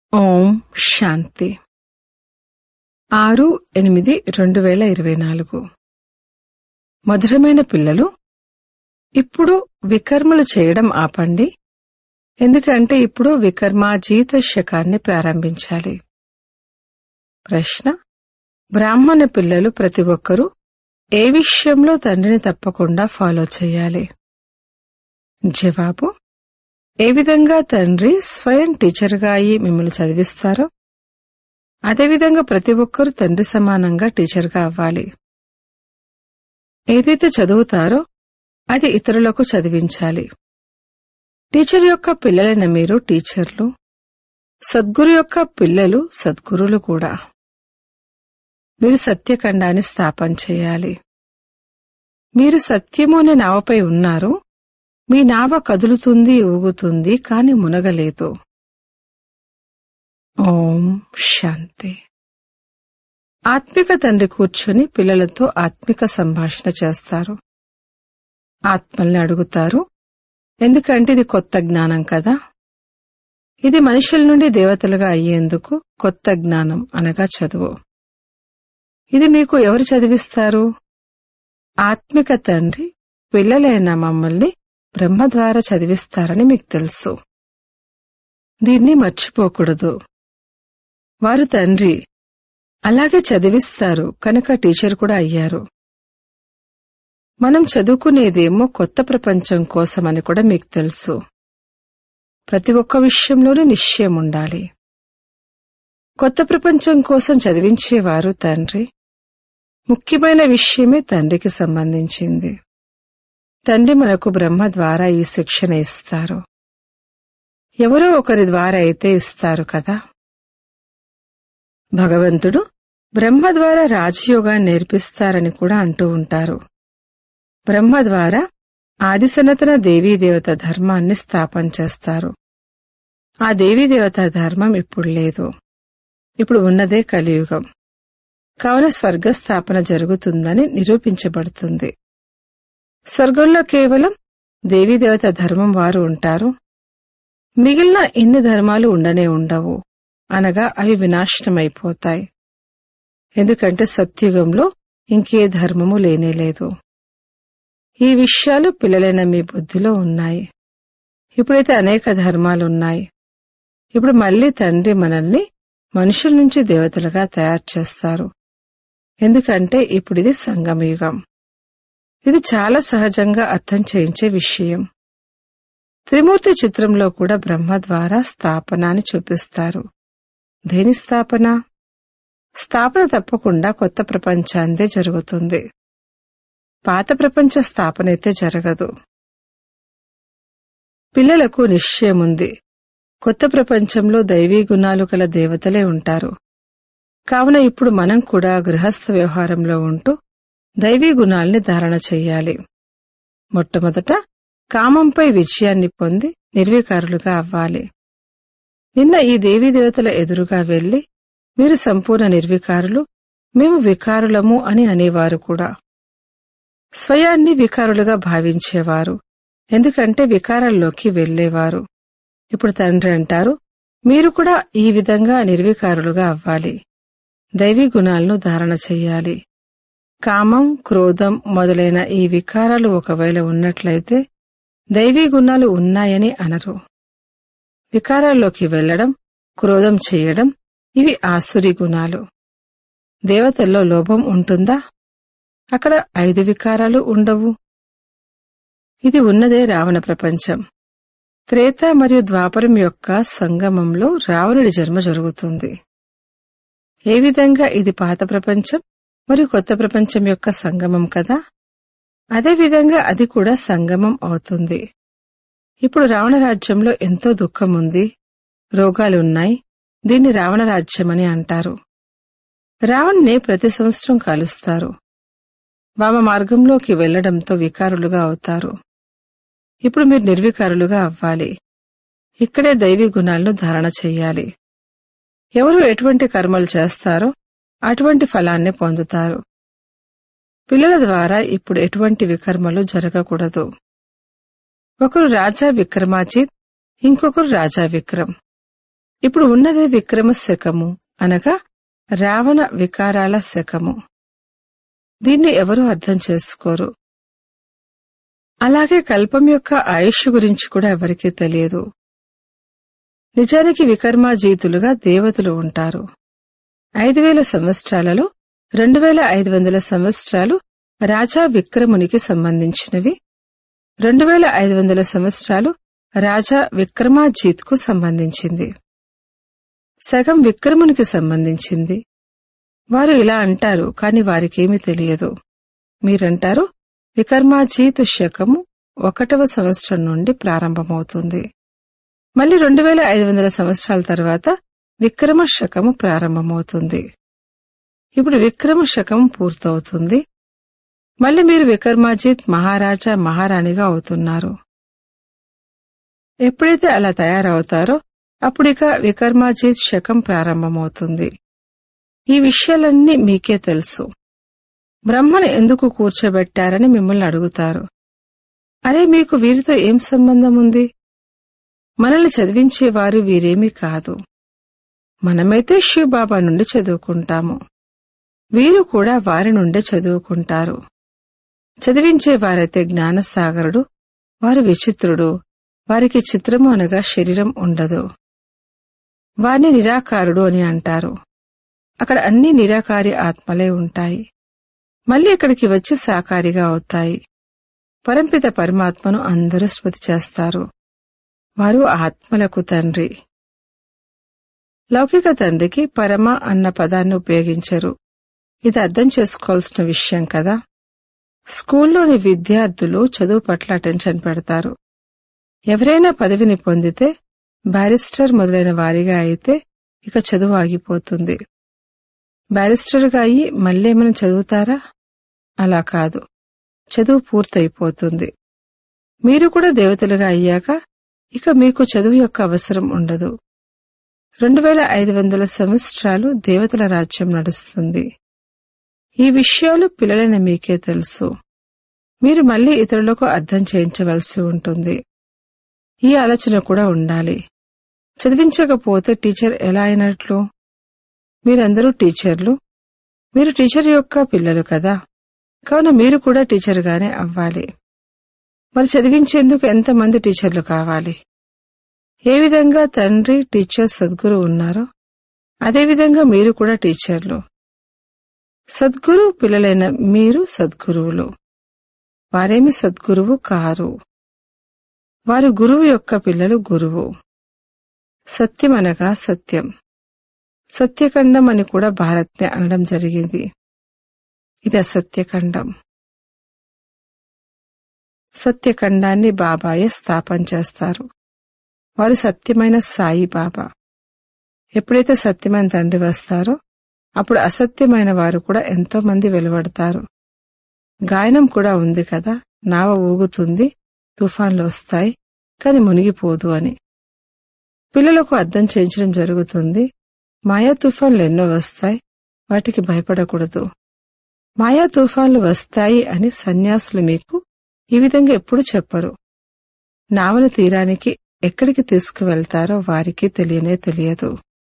ఓం శాంతి ఆరు ఎనిమిది రెండు వేల ఇరవై నాలుగు మధురమైన పిల్లలు ఇప్పుడు వికర్మలు చేయడం ఆపండి ఎందుకంటే ఇప్పుడు వికర్మాజీత శకాన్ని ప్రారంభించాలి ప్రశ్న బ్రాహ్మణ పిల్లలు ప్రతి ఒక్కరూ ఏ విషయంలో తండ్రిని తప్పకుండా ఫాలో చేయాలి జవాబు ఏ విధంగా తండ్రి స్వయం టీచర్గా అయి మిమ్మల్ని చదివిస్తారో అదేవిధంగా ప్రతి ఒక్కరూ తండ్రి సమానంగా టీచర్గా అవ్వాలి ఏదైతే చదువుతారో అది ఇతరులకు చదివించాలి టీచర్ యొక్క పిల్లలైన మీరు టీచర్లు సద్గురు యొక్క పిల్లలు సద్గురులు కూడా మీరు సత్యఖండాన్ని స్థాపన చేయాలి మీరు సత్యము అనే నావపై ఉన్నారు మీ నావ కదులుతుంది ఊగుతుంది కాని మునగలేదు ఓం శాంతి ఆత్మిక తండ్రి కూర్చొని పిల్లలతో ఆత్మిక సంభాషణ చేస్తారు ఆత్మల్ని అడుగుతారు ఎందుకంటే ఇది కొత్త జ్ఞానం కదా ఇది మనుషుల నుండి దేవతలుగా అయ్యేందుకు కొత్త జ్ఞానం అనగా చదువు ఇది మీకు ఎవరు చదివిస్తారు ఆత్మిక తండ్రి పిల్లలైన మమ్మల్ని బ్రహ్మ ద్వారా చదివిస్తారని మీకు తెలుసు దీన్ని మర్చిపోకూడదు వారు తండ్రి అలాగే చదివిస్తారు కనుక టీచర్ కూడా అయ్యారు మనం చదువుకునేదేమో కొత్త ప్రపంచం కోసమని కూడా మీకు తెలుసు ప్రతి ఒక్క విషయంలోనూ నిశ్చయం ఉండాలి కొత్త ప్రపంచం కోసం చదివించేవారు తండ్రి ముఖ్యమైన విషయమే తండ్రికి సంబంధించింది తండ్రి మనకు బ్రహ్మ ద్వారా ఈ శిక్షణ ఇస్తారు ఎవరో ఒకరి ద్వారా అయితే ఇస్తారు కదా భగవంతుడు బ్రహ్మ ద్వారా రాజయోగాన్ని నేర్పిస్తారని కూడా అంటూ ఉంటారు బ్రహ్మ ద్వారా ఆది సనాతన దేవీదేవత ధర్మాన్ని స్థాపన చేస్తారు ఆ దేవీదేవత ధర్మం ఇప్పుడు లేదు ఇప్పుడు ఉన్నదే కలియుగం కావున స్వర్గస్థాపన జరుగుతుందని నిరూపించబడుతుంది స్వర్గంలో కేవలం దేవీదేవత ధర్మం వారు ఉంటారు మిగిలిన ఇన్ని ధర్మాలు ఉండనే ఉండవు అనగా అవి వినాశనమైపోతాయి ఎందుకంటే సత్యుగంలో ఇంకే ధర్మము లేనేలేదు ఈ విషయాలు పిల్లలైన మీ బుద్ధిలో ఉన్నాయి ఇప్పుడైతే అనేక ధర్మాలున్నాయి ఇప్పుడు మళ్లీ తండ్రి మనల్ని మనుషుల నుంచి దేవతలుగా తయారు చేస్తారు ఎందుకంటే ఇప్పుడు ఇది సంగమయుగం ఇది చాలా సహజంగా అర్థం చేయించే విషయం త్రిమూర్తి చిత్రంలో కూడా బ్రహ్మ ద్వారా స్థాపన అని చూపిస్తారు దేని స్థాపన స్థాపన తప్పకుండా కొత్త ప్రపంచాందే జరుగుతుంది పాత ప్రపంచ స్థాపన అయితే జరగదు పిల్లలకు నిశ్చయముంది కొత్త ప్రపంచంలో దైవీ గుణాలు గల దేవతలే ఉంటారు కావున ఇప్పుడు మనం కూడా గృహస్థ వ్యవహారంలో ఉంటూ దైవీ గుణాల్ని ధారణ చెయ్యాలి మొట్టమొదట కామంపై విజయాన్ని పొంది నిర్వికారులుగా అవ్వాలి నిన్న ఈ దేవీ దేవతల ఎదురుగా వెళ్లి మీరు సంపూర్ణ నిర్వికారులు మేము వికారులము అని అనేవారు కూడా స్వయాన్ని వికారులుగా భావించేవారు ఎందుకంటే వికారాల్లోకి వెళ్లేవారు ఇప్పుడు తండ్రి అంటారు మీరు కూడా ఈ విధంగా నిర్వికారులుగా అవ్వాలి దైవీ గుణాలను ధారణ చెయ్యాలి కామం క్రోధం మొదలైన ఈ వికారాలు ఒకవేళ ఉన్నట్లయితే దైవీ గుణాలు ఉన్నాయని అనరు వికారాల్లోకి వెళ్లడం క్రోధం చేయడం ఇవి ఆసురి గుణాలు దేవతల్లో లోభం ఉంటుందా అక్కడ ఐదు వికారాలు ఉండవు ఇది ఉన్నదే రావణ ప్రపంచం త్రేత మరియు ద్వాపరం యొక్క సంగమంలో రావణుడి జన్మ జరుగుతుంది ఏ విధంగా ఇది పాత ప్రపంచం మరియు కొత్త ప్రపంచం యొక్క సంగమం కదా అదేవిధంగా అది కూడా సంగమం అవుతుంది ఇప్పుడు రావణ రాజ్యంలో ఎంతో దుఃఖం ఉంది రోగాలున్నాయి దీన్ని రావణ రాజ్యమని అంటారు రావణ్ణి ప్రతి సంవత్సరం కాలుస్తారు వామ మార్గంలోకి వెళ్లడంతో వికారులుగా అవుతారు ఇప్పుడు మీరు నిర్వికారులుగా అవ్వాలి ఇక్కడే దైవీ గుణాలను ధారణ చెయ్యాలి ఎవరు ఎటువంటి కర్మలు చేస్తారో అటువంటి ఫలాన్ని పొందుతారు పిల్లల ద్వారా ఇప్పుడు ఎటువంటి వికర్మలు జరగకూడదు ఒకరు రాజా విక్రమాజిత్ ఇంకొకరు రాజా విక్రమ్ ఇప్పుడు ఉన్నదే విక్రమ శకము అనగా రావణ వికారాల శకము దీన్ని ఎవరూ అర్థం చేసుకోరు అలాగే కల్పం యొక్క ఆయుష్ గురించి కూడా ఎవరికీ తెలియదు నిజానికి వికర్మాజీతులుగా దేవతలు ఉంటారు ఐదు వేల సంవత్సరాలలో రెండు వేల ఐదు వందల సంవత్సరాలు రాజా విక్రమునికి సంబంధించినవి రెండు వేల ఐదు వందల సంవత్సరాలు రాజా విక్రమాజీత్ కు సంబంధించింది సగం విక్రమునికి సంబంధించింది వారు ఇలా అంటారు కాని వారికేమీ తెలియదు మీరంటారు వికర్మాజీత్ శకము ఒకటవ సంవత్సరం నుండి ప్రారంభమవుతుంది మళ్ళీ రెండు వేల ఐదు వందల సంవత్సరాల తర్వాత విక్రమ శకము ప్రారంభమవుతుంది ఇప్పుడు విక్రమ శకం పూర్తవుతుంది మళ్ళీ మీరు విక్రమాజిత్ మహారాజా మహారాణిగా అవుతున్నారు ఎప్పుడైతే అలా తయారవుతారో అప్పుడిక వికర్మాజిత్ శకం ప్రారంభమవుతుంది ఈ విషయాలన్నీ మీకే తెలుసు బ్రహ్మను ఎందుకు కూర్చోబెట్టారని మిమ్మల్ని అడుగుతారు అరే మీకు వీరితో ఏం సంబంధం ఉంది మనల్ని చదివించేవారు వీరేమీ కాదు మనమైతే శివబాబా నుండి చదువుకుంటాము వీరు కూడా వారి నుండే చదువుకుంటారు చదివించేవారైతే జ్ఞానసాగరుడు వారు విచిత్రుడు వారికి చిత్రము అనగా శరీరం ఉండదు వారిని నిరాకారుడు అని అంటారు అక్కడ అన్ని నిరాకారి ఆత్మలే ఉంటాయి మళ్ళీ ఇక్కడికి వచ్చి సాకారిగా అవుతాయి పరంపిత పరమాత్మను అందరూ స్మృతి చేస్తారు వారు ఆత్మలకు తండ్రి లౌకిక తండ్రికి పరమ అన్న పదాన్ని ఉపయోగించరు ఇది అర్థం చేసుకోవాల్సిన విషయం కదా స్కూల్లోని విద్యార్థులు చదువు పట్ల అటెన్షన్ పెడతారు ఎవరైనా పదవిని పొందితే బ్యారిస్టర్ మొదలైన వారిగా అయితే ఇక చదువు ఆగిపోతుంది బ్యారిస్టర్గా అయ్యి మళ్ళీ ఏమైనా చదువుతారా అలా కాదు చదువు పూర్తయిపోతుంది మీరు కూడా దేవతలుగా అయ్యాక ఇక మీకు చదువు యొక్క అవసరం ఉండదు రెండు వేల ఐదు వందల సంవత్సరాలు దేవతల రాజ్యం నడుస్తుంది ఈ విషయాలు పిల్లలైన మీకే తెలుసు మీరు మళ్ళీ ఇతరులకు అర్థం చేయించవలసి ఉంటుంది ఈ ఆలోచన కూడా ఉండాలి చదివించకపోతే టీచర్ ఎలా అయినట్లు మీరందరూ టీచర్లు మీరు టీచర్ యొక్క పిల్లలు కదా కావున మీరు కూడా టీచర్గానే అవ్వాలి మరి చదివించేందుకు ఎంతమంది టీచర్లు కావాలి ఏ విధంగా తండ్రి టీచర్ సద్గురు ఉన్నారో అదేవిధంగా మీరు కూడా టీచర్లు సద్గురు పిల్లలైన మీరు సద్గురువులు వారేమి సద్గురువు కారు వారు గురువు యొక్క పిల్లలు గురువు సత్యం అనగా సత్యం సత్యఖండం అని కూడా భారత్నే అనడం జరిగింది ఇది అసత్యఖండం సత్యఖండాన్ని బాబాయే స్థాపన చేస్తారు వారు సత్యమైన సాయి బాబా ఎప్పుడైతే సత్యమైన తండ్రి వస్తారో అప్పుడు అసత్యమైన వారు కూడా ఎంతో మంది వెలువడతారు గాయనం కూడా ఉంది కదా నావ ఊగుతుంది తుఫాన్లు వస్తాయి కాని మునిగిపోదు అని పిల్లలకు అర్థం చేయించడం జరుగుతుంది మాయా తుఫాన్లు ఎన్నో వస్తాయి వాటికి భయపడకూడదు మాయా తుఫాన్లు వస్తాయి అని సన్యాసులు మీకు ఈ విధంగా ఎప్పుడు చెప్పరు నావల తీరానికి ఎక్కడికి తీసుకువెళ్తారో వారికి తెలియనే తెలియదు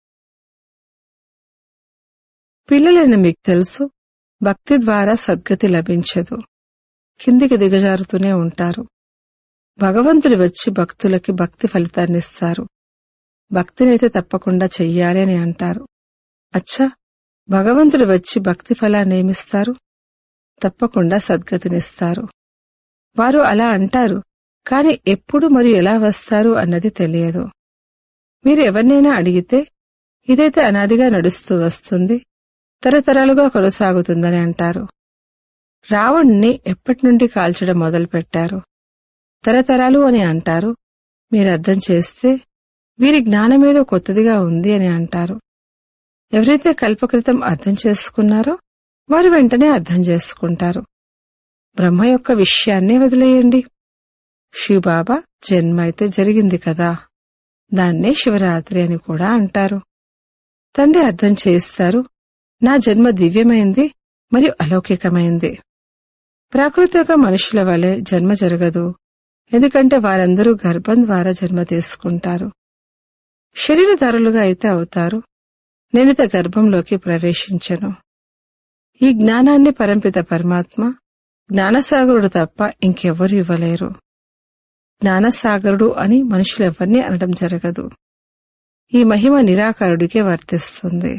పిల్లలైన మీకు తెలుసు భక్తి ద్వారా సద్గతి లభించదు కిందికి దిగజారుతూనే ఉంటారు భగవంతుడు వచ్చి భక్తులకి భక్తి ఫలితాన్నిస్తారు భక్తినైతే తప్పకుండా చెయ్యాలి అని అంటారు అచ్చా భగవంతుడు వచ్చి భక్తి ఫలాన్ని ఏమిస్తారు తప్పకుండా సద్గతినిస్తారు వారు అలా అంటారు కాని ఎప్పుడు మరియు ఎలా వస్తారు అన్నది తెలియదు మీరు ఎవరినైనా అడిగితే ఇదైతే అనాదిగా నడుస్తూ వస్తుంది తరతరాలుగా కొనసాగుతుందని అంటారు రావణ్ణి ఎప్పటి నుండి కాల్చడం మొదలుపెట్టారు తరతరాలు అని అంటారు మీరు అర్థం చేస్తే వీరి జ్ఞానమేదో కొత్తదిగా ఉంది అని అంటారు ఎవరైతే కల్పకృతం అర్థం చేసుకున్నారో వారు వెంటనే అర్థం చేసుకుంటారు బ్రహ్మ యొక్క విషయాన్నే వదిలేయండి శివబాబా జన్మ అయితే జరిగింది కదా దాన్నే శివరాత్రి అని కూడా అంటారు తండ్రి అర్థం చేస్తారు నా జన్మ దివ్యమైంది మరియు అలౌకికమైంది ప్రాకృతిక మనుషుల వలె జన్మ జరగదు ఎందుకంటే వారందరూ గర్భం ద్వారా జన్మ తీసుకుంటారు శరీరధారులుగా అయితే అవుతారు నేనిత గర్భంలోకి ప్రవేశించను ఈ జ్ఞానాన్ని పరంపిత పరమాత్మ జ్ఞానసాగరుడు తప్ప ఇంకెవ్వరు ఇవ్వలేరు జ్ఞానసాగరుడు అని మనుషులెవ్వరినీ అనడం జరగదు ఈ మహిమ నిరాకారుడికే వర్తిస్తుంది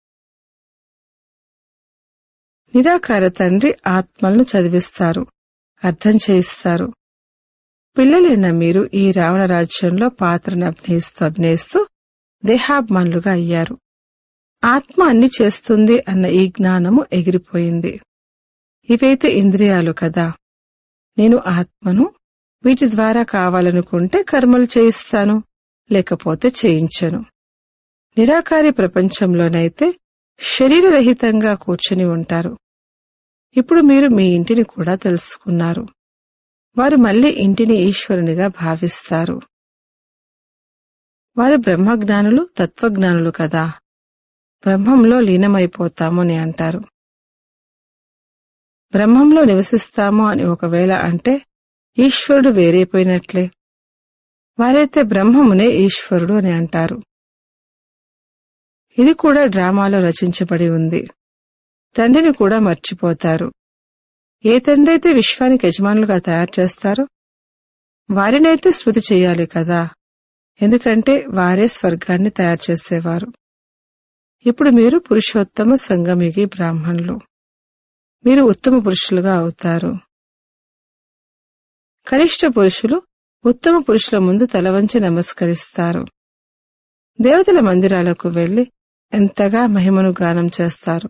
నిరాకార తండ్రి ఆత్మలను చదివిస్తారు అర్థం చేయిస్తారు పిల్లలైన మీరు ఈ రావణ రాజ్యంలో పాత్రను అభినయిస్తూ అభినయిస్తూ దేహాభిమానులుగా అయ్యారు ఆత్మ అన్ని చేస్తుంది అన్న ఈ జ్ఞానము ఎగిరిపోయింది ఇవైతే ఇంద్రియాలు కదా నేను ఆత్మను వీటి ద్వారా కావాలనుకుంటే కర్మలు చేయిస్తాను లేకపోతే చేయించను నిరాకారి ప్రపంచంలోనైతే శరీరరహితంగా కూర్చుని ఉంటారు ఇప్పుడు మీరు మీ ఇంటిని కూడా తెలుసుకున్నారు వారు మళ్లీ ఇంటిని ఈశ్వరునిగా భావిస్తారు వారు బ్రహ్మజ్ఞానులు తత్వజ్ఞానులు కదా బ్రహ్మంలో లీనమైపోతాము అని అంటారు బ్రహ్మంలో నివసిస్తాము అని ఒకవేళ అంటే ఈశ్వరుడు వేరైపోయినట్లే వారైతే బ్రహ్మమునే ఈశ్వరుడు అని అంటారు ఇది కూడా డ్రామాలో రచించబడి ఉంది తండ్రిని కూడా మర్చిపోతారు ఏ తండ్రి అయితే విశ్వానికి యజమానులుగా తయారు చేస్తారో వారినైతే స్మృతి చేయాలి కదా ఎందుకంటే వారే స్వర్గాన్ని తయారు చేసేవారు ఇప్పుడు మీరు పురుషోత్తమ సంగమిగి బ్రాహ్మణులు మీరు ఉత్తమ పురుషులుగా అవుతారు కనిష్ట పురుషులు ఉత్తమ పురుషుల ముందు తలవంచి నమస్కరిస్తారు దేవతల మందిరాలకు వెళ్లి ఎంతగా మహిమను గానం చేస్తారు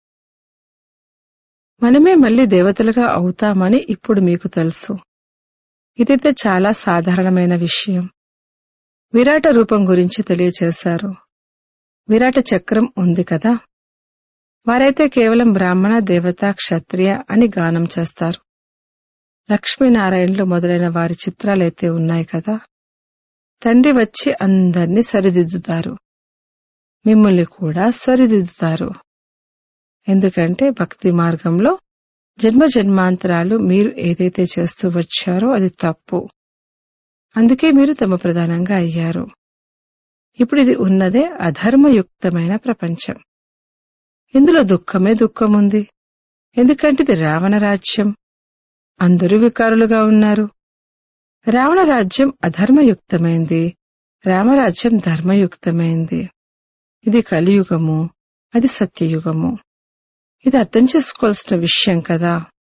మనమే మళ్లీ దేవతలుగా అవుతామని ఇప్పుడు మీకు తెలుసు ఇదైతే చాలా సాధారణమైన విషయం విరాట రూపం గురించి తెలియచేశారు విరాట చక్రం ఉంది కదా వారైతే కేవలం బ్రాహ్మణ దేవత క్షత్రియ అని గానం చేస్తారు లక్ష్మీనారాయణులు మొదలైన వారి చిత్రాలైతే ఉన్నాయి కదా తండ్రి వచ్చి అందర్నీ సరిదిద్దుతారు మిమ్మల్ని కూడా సరిదిద్దుతారు ఎందుకంటే భక్తి మార్గంలో జన్మ జన్మాంతరాలు మీరు ఏదైతే చేస్తూ వచ్చారో అది తప్పు అందుకే మీరు తమ ప్రధానంగా అయ్యారు ఇప్పుడు ఇది ఉన్నదే అధర్మయుక్తమైన ప్రపంచం ఇందులో దుఃఖమే దుఃఖముంది ఎందుకంటే ఇది రావణ రాజ్యం అందరూ వికారులుగా ఉన్నారు రావణ రాజ్యం అధర్మయుక్తమైంది రామరాజ్యం ధర్మయుక్తమైంది ఇది కలియుగము అది సత్యయుగము ఇది అర్థం చేసుకోవాల్సిన విషయం కదా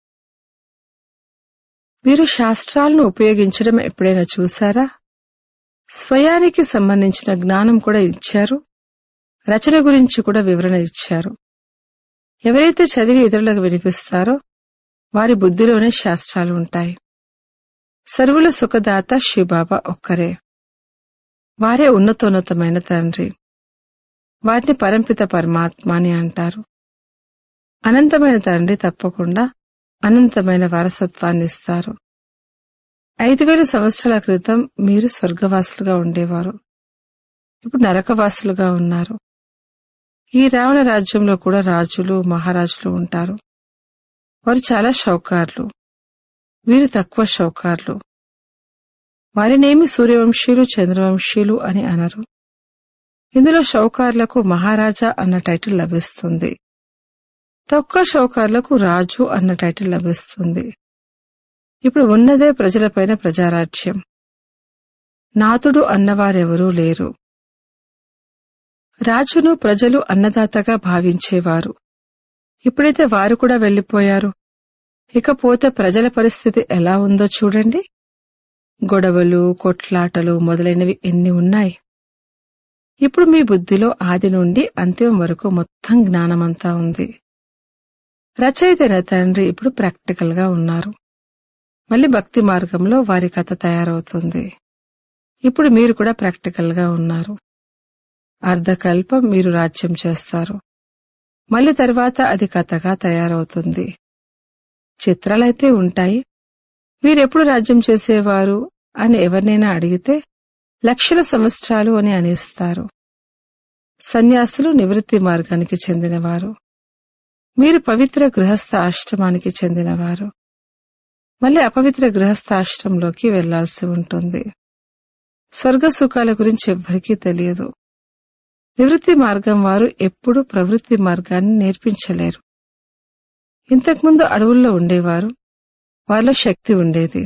వీరు శాస్త్రాలను ఉపయోగించడం ఎప్పుడైనా చూసారా స్వయానికి సంబంధించిన జ్ఞానం కూడా ఇచ్చారు రచన గురించి కూడా వివరణ ఇచ్చారు ఎవరైతే చదివి ఇతరులకు వినిపిస్తారో వారి బుద్ధిలోనే శాస్త్రాలు ఉంటాయి సర్వుల సుఖదాత శివబాబా ఒక్కరే వారే ఉన్నతోన్నతమైన తండ్రి వారిని పరంపిత పరమాత్మ అని అంటారు అనంతమైన తండ్రి తప్పకుండా అనంతమైన వారసత్వాన్ని ఇస్తారు ఐదు వేల సంవత్సరాల క్రితం మీరు స్వర్గవాసులుగా ఉండేవారు ఇప్పుడు నరకవాసులుగా ఉన్నారు ఈ రావణ రాజ్యంలో కూడా రాజులు మహారాజులు ఉంటారు వారు చాలా షౌకార్లు వీరు తక్కువ షౌకార్లు వారినేమి సూర్యవంశీయులు చంద్రవంశీయులు అని అనరు ఇందులో షౌకార్లకు మహారాజా అన్న టైటిల్ లభిస్తుంది తక్కువ షౌకార్లకు రాజు అన్న టైటిల్ లభిస్తుంది ఇప్పుడు ఉన్నదే ప్రజలపైన ప్రజారాజ్యం నాతుడు అన్నవారెవరూ లేరు రాజును ప్రజలు అన్నదాతగా భావించేవారు ఇప్పుడైతే వారు కూడా వెళ్లిపోయారు ఇకపోతే ప్రజల పరిస్థితి ఎలా ఉందో చూడండి గొడవలు కొట్లాటలు మొదలైనవి ఎన్ని ఉన్నాయి ఇప్పుడు మీ బుద్ధిలో ఆది నుండి అంతిమం వరకు మొత్తం జ్ఞానమంతా ఉంది రచయితైన తండ్రి ఇప్పుడు ప్రాక్టికల్ గా ఉన్నారు మళ్ళీ భక్తి మార్గంలో వారి కథ తయారవుతుంది ఇప్పుడు మీరు కూడా ప్రాక్టికల్ గా ఉన్నారు అర్ధకల్పం మీరు రాజ్యం చేస్తారు మళ్ళీ తర్వాత అది కథగా తయారవుతుంది చిత్రాలైతే ఉంటాయి మీరెప్పుడు రాజ్యం చేసేవారు అని ఎవరినైనా అడిగితే లక్షల సంవత్సరాలు అని అనేస్తారు సన్యాసులు నివృత్తి మార్గానికి చెందినవారు మీరు పవిత్ర గృహస్థ ఆశ్రమానికి చెందినవారు మళ్ళీ అపవిత్ర గృహస్థ ఆశ్రమంలోకి వెళ్లాల్సి ఉంటుంది స్వర్గ సుఖాల గురించి ఎవ్వరికీ తెలియదు నివృత్తి మార్గం వారు ఎప్పుడూ ప్రవృత్తి మార్గాన్ని నేర్పించలేరు ఇంతకుముందు అడవుల్లో ఉండేవారు వారిలో శక్తి ఉండేది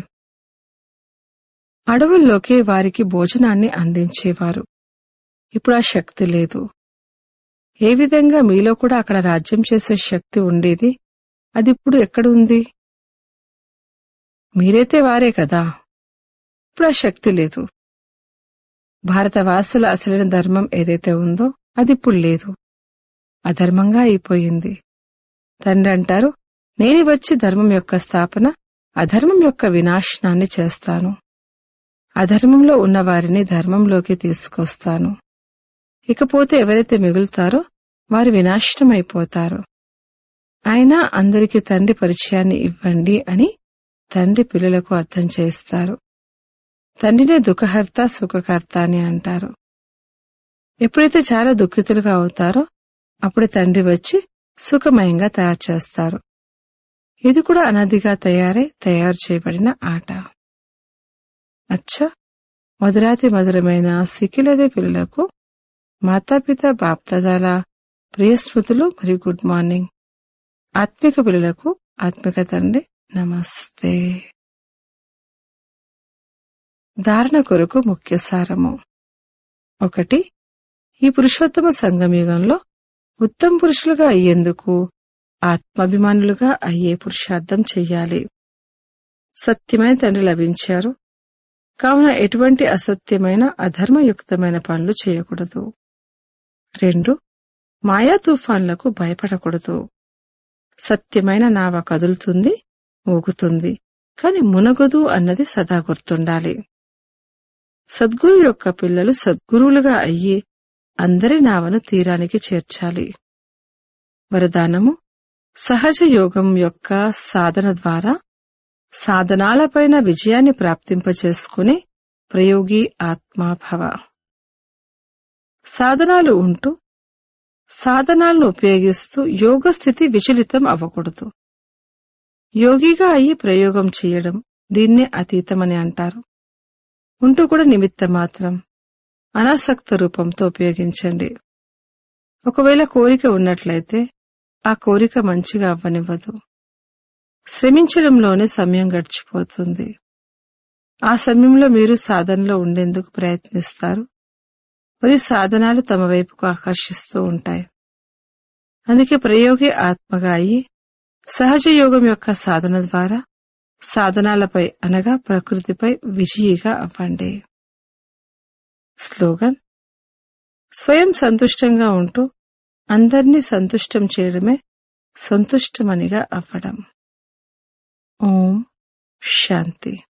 అడవుల్లోకి వారికి భోజనాన్ని అందించేవారు ఇప్పుడు ఆ శక్తి లేదు ఏ విధంగా మీలో కూడా అక్కడ రాజ్యం చేసే శక్తి ఉండేది అది ఇప్పుడు ఎక్కడుంది మీరైతే వారే కదా ఇప్పుడు ఆ శక్తి లేదు భారతవాసుల అసలైన ధర్మం ఏదైతే ఉందో అది ఇప్పుడు లేదు అధర్మంగా అయిపోయింది తండ్రి అంటారు నేను వచ్చి ధర్మం యొక్క స్థాపన అధర్మం యొక్క వినాశనాన్ని చేస్తాను అధర్మంలో ఉన్న వారిని ధర్మంలోకి తీసుకొస్తాను ఇకపోతే ఎవరైతే మిగులుతారో వారు వినాశనం అయిపోతారు అయినా అందరికీ తండ్రి పరిచయాన్ని ఇవ్వండి అని తండ్రి పిల్లలకు అర్థం చేస్తారు తండ్రినే దుఃఖహర్త సుఖకర్త అని అంటారు ఎప్పుడైతే చాలా దుఃఖితులుగా అవుతారో అప్పుడు తండ్రి వచ్చి సుఖమయంగా తయారు చేస్తారు ఇది కూడా అనాదిగా తయారై తయారు చేయబడిన ఆట అచ్చా మధురాతి మధురమైన సిక్కిలదే పిల్లలకు మాతాపిత బాప్తదాల ప్రియ స్మృతులు మరియు గుడ్ మార్నింగ్ ఆత్మిక పిల్లలకు ఆత్మిక తండ్రి నమస్తే ధారణ కొరకు ముఖ్య సారము ఒకటి ఈ పురుషోత్తమ సంగమయుగంలో ఉత్తమ పురుషులుగా అయ్యేందుకు ఆత్మాభిమానులుగా అయ్యే పురుషార్థం చెయ్యాలి సత్యమైన తండ్రి లభించారు కావున ఎటువంటి అసత్యమైన అధర్మయుక్తమైన పనులు చేయకూడదు రెండు మాయా తుఫాన్లకు భయపడకూడదు సత్యమైన నావ కదులుతుంది ఊగుతుంది కాని మునగదు అన్నది సదా గుర్తుండాలి సద్గురు యొక్క పిల్లలు సద్గురువులుగా అయ్యి అందరి నావను తీరానికి చేర్చాలి వరదానము సహజ యోగం యొక్క సాధన ద్వారా సాధనాలపైన విజయాన్ని ప్రాప్తింపచేసుకునే ప్రయోగి ఆత్మాభవ సాధనాలు ఉంటూ సాధనాలను ఉపయోగిస్తూ యోగ స్థితి విచలితం అవ్వకూడదు యోగిగా అయ్యి ప్రయోగం చేయడం దీన్నే అతీతమని అంటారు ఉంటూ కూడా నిమిత్త మాత్రం అనాసక్త రూపంతో ఉపయోగించండి ఒకవేళ కోరిక ఉన్నట్లయితే ఆ కోరిక మంచిగా అవ్వనివ్వదు శ్రమించడంలోనే సమయం గడిచిపోతుంది ఆ సమయంలో మీరు సాధనలో ఉండేందుకు ప్రయత్నిస్తారు మరియు సాధనాలు తమ వైపుకు ఆకర్షిస్తూ ఉంటాయి అందుకే ప్రయోగి ఆత్మగా అయి సహజ యోగం యొక్క సాధన ద్వారా సాధనాలపై అనగా ప్రకృతిపై విజయిగా అవ్వండి స్లోగన్ స్వయం సంతుష్టంగా ఉంటూ అందర్నీ సంతుష్టం చేయడమే సంతుష్టమనిగా అవ్వడం ఓం శాంతి